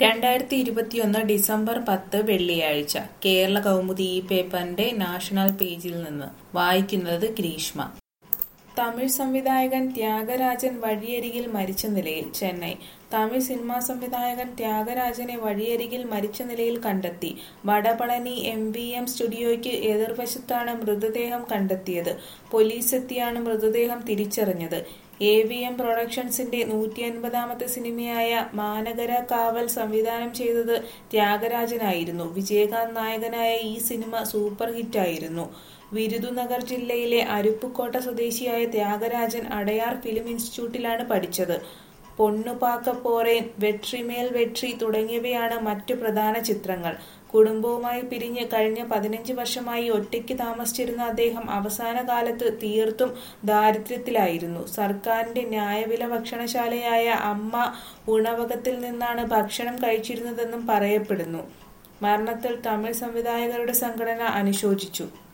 രണ്ടായിരത്തി ഇരുപത്തിയൊന്ന് ഡിസംബർ പത്ത് വെള്ളിയാഴ്ച കേരള കൗമുദി ഈ പേപ്പറിന്റെ നാഷണൽ പേജിൽ നിന്ന് വായിക്കുന്നത് ഗ്രീഷ്മ തമിഴ് സംവിധായകൻ ത്യാഗരാജൻ വഴിയരികിൽ മരിച്ച നിലയിൽ ചെന്നൈ തമിഴ് സിനിമാ സംവിധായകൻ ത്യാഗരാജനെ വഴിയരികിൽ മരിച്ച നിലയിൽ കണ്ടെത്തി വടപളനി എം വി എം സ്റ്റുഡിയോയ്ക്ക് എതിർവശത്താണ് മൃതദേഹം കണ്ടെത്തിയത് പോലീസ് എത്തിയാണ് മൃതദേഹം തിരിച്ചറിഞ്ഞത് എ വി എം പ്രൊഡക്ഷൻസിന്റെ നൂറ്റി അൻപതാമത്തെ സിനിമയായ മാനഗര കാവൽ സംവിധാനം ചെയ്തത് ത്യാഗരാജനായിരുന്നു വിജയകാന്ത് നായകനായ ഈ സിനിമ സൂപ്പർ ഹിറ്റായിരുന്നു വിരുദുനഗർ ജില്ലയിലെ അരുപ്പുക്കോട്ട സ്വദേശിയായ ത്യാഗരാജൻ അടയാർ ഫിലിം ഇൻസ്റ്റിറ്റ്യൂട്ടിലാണ് പഠിച്ചത് പൊണ്ണുപാക്കപ്പോറേൻ വെട്രിമേൽ വെട്രി തുടങ്ങിയവയാണ് മറ്റു പ്രധാന ചിത്രങ്ങൾ കുടുംബവുമായി പിരിഞ്ഞ് കഴിഞ്ഞ പതിനഞ്ച് വർഷമായി ഒറ്റയ്ക്ക് താമസിച്ചിരുന്ന അദ്ദേഹം അവസാന കാലത്ത് തീർത്തും ദാരിദ്ര്യത്തിലായിരുന്നു സർക്കാരിന്റെ ന്യായവില ഭക്ഷണശാലയായ അമ്മ ഉണവകത്തിൽ നിന്നാണ് ഭക്ഷണം കഴിച്ചിരുന്നതെന്നും പറയപ്പെടുന്നു മരണത്തിൽ തമിഴ് സംവിധായകരുടെ സംഘടന അനുശോചിച്ചു